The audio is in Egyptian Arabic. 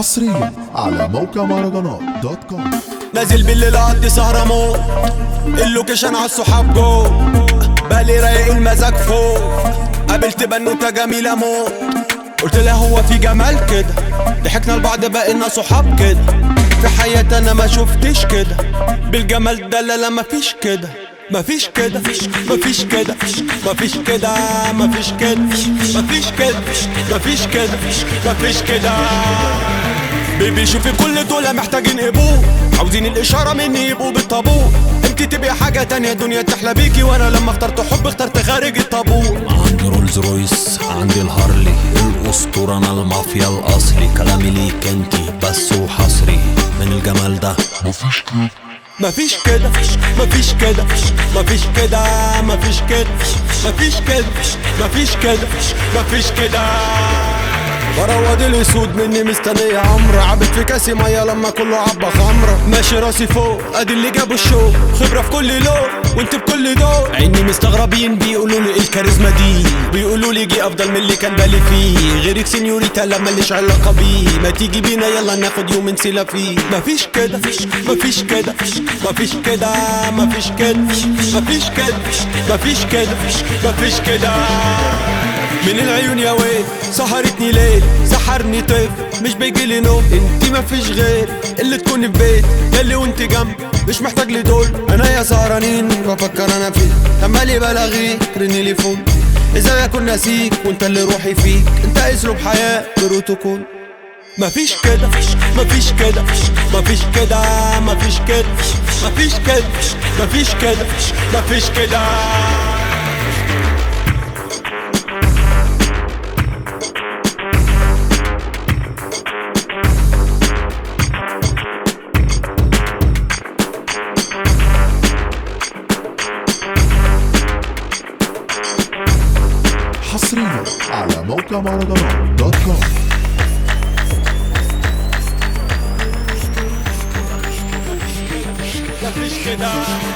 حصريا على موقع مهرجانات دوت كوم نازل بالليل اقضي سهرة موت اللوكيشن على الصحاب جو بالي رايق المزاج فوق قابلت بنوتة جميلة موت قلت لها هو في جمال كده ضحكنا لبعض بقينا صحاب كده في حياتي انا ما شفتش كده بالجمال ده لا لا مفيش كده مفيش كده مفيش كده مفيش كده مفيش كده مفيش كده مفيش كده مفيش كده بيبي شوفي كل دول محتاجين ابوه عاوزين الاشاره مني يبقوا بالطابور انت تبقي حاجه تانية دنيا تحلى بيكي وانا لما اخترت حب اخترت خارج الطابور عندي رولز رويس عندي الهارلي الاسطوره انا المافيا الاصلي كلامي ليك انتي بس وحصري من الجمال ده مفيش كده مفيش كده مفيش كده مفيش كده مفيش كده مفيش كده مفيش كده بروض الاسود مني مستنية عمرو عابد في كاسي مية لما كله عبى خمرة ماشي راسي فوق ادي اللي جابوا الشو خبرة في كل لون وانت بكل دور عيني مستغربين بيقولوا لي ايه الكاريزما دي بيقولوا لي جي افضل من اللي كان بالي فيه غيرك سينيوريتا لا ماليش علاقة بيه ما تيجي بينا يلا ناخد يوم نسيلا فيه مفيش كده مفيش كده مفيش كده مفيش كده مفيش كده مفيش كده مفيش كده من العيون يا ويل سهرتني ليل سحرني طيف مش بيجيلي نوم انتي مفيش غير اللي تكوني في بيت ياللي وانت جنبي مش محتاج لدول انا يا سهرانين بفكر انا فيك عمالي بلاغيك رني لي فون ازاي اكون ناسيك وانت اللي روحي فيك انت اسلوب حياة بروتوكول مفيش كده مفيش كده مفيش كده مفيش كده مفيش كده مفيش كده مفيش كده حصريا على موقع مهرجانات دوت كوم مفيش كده